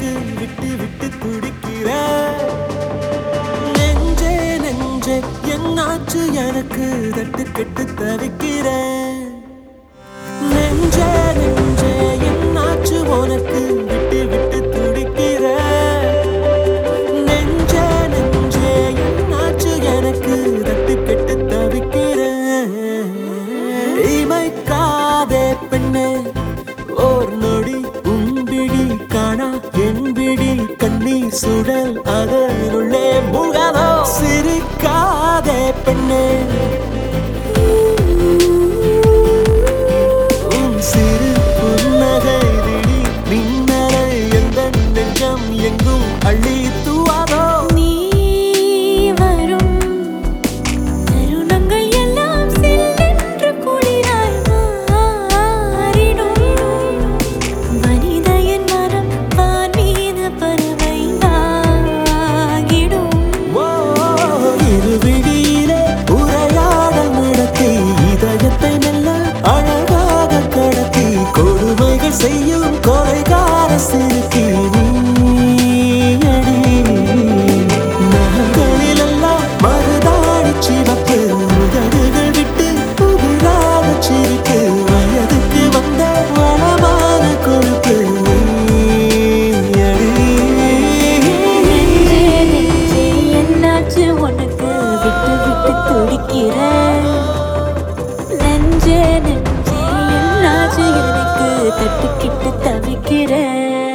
உனக்கு விட்டு விட்டு துடிக்கிற நெஞ்சே நெஞ்சே என்னாச்சு எனக்கு தட்டு கெட்டு தவிக்கிறேன் நெஞ்சே நெஞ்சே என்னாச்சு உனக்கு விட்டு விட்டு துடிக்கிற நெஞ்சே நெஞ்சே என்னாச்சு எனக்கு தட்டு கெட்டு தவிக்கிறேன் இமைக்காதே பெண்ணே ஓர் நொடி உம்பிடி காணா என்பிடி கண்ணீர் சுடல் அதனுள்ளே முகதோ சிரிக்காதே பெண்ணே உன் சிறு புன்னகை விழி மின்னலை எந்த நெஞ்சம் எங்கும் அள்ளி தூவாதோ நீ வரும் தருணங்கள் எல்லாம் சில்லென்று குளிராய் மாறிடும் மனிதன் மனம் வான் மீது பறவை ஆகிடும் ஓ, இருவிழியிலே உரையாடல் நடத்தி இதயத்தை மெல்ல அழகாக கடத்தி கொடுமைகள் செய்யும் கொலைகார சிறுக்கி நீயடி. நகங்களிலெல்லாம் மருதாணி சிவப்பு உதடுகள் விட்டு புதிராத சிரிப்பு வயதுக்கு வந்த வளமான கொழுப்பு நீயடி. நெஞ்சே நெஞ்சே என்னாச்சு உனக்கு விட்டு விட்டு துடிக்கிற நெஞ்சே நெஞ்சே என்னாச்சு எனக்கு தட்டுக்கிட்டு தவிக்கிற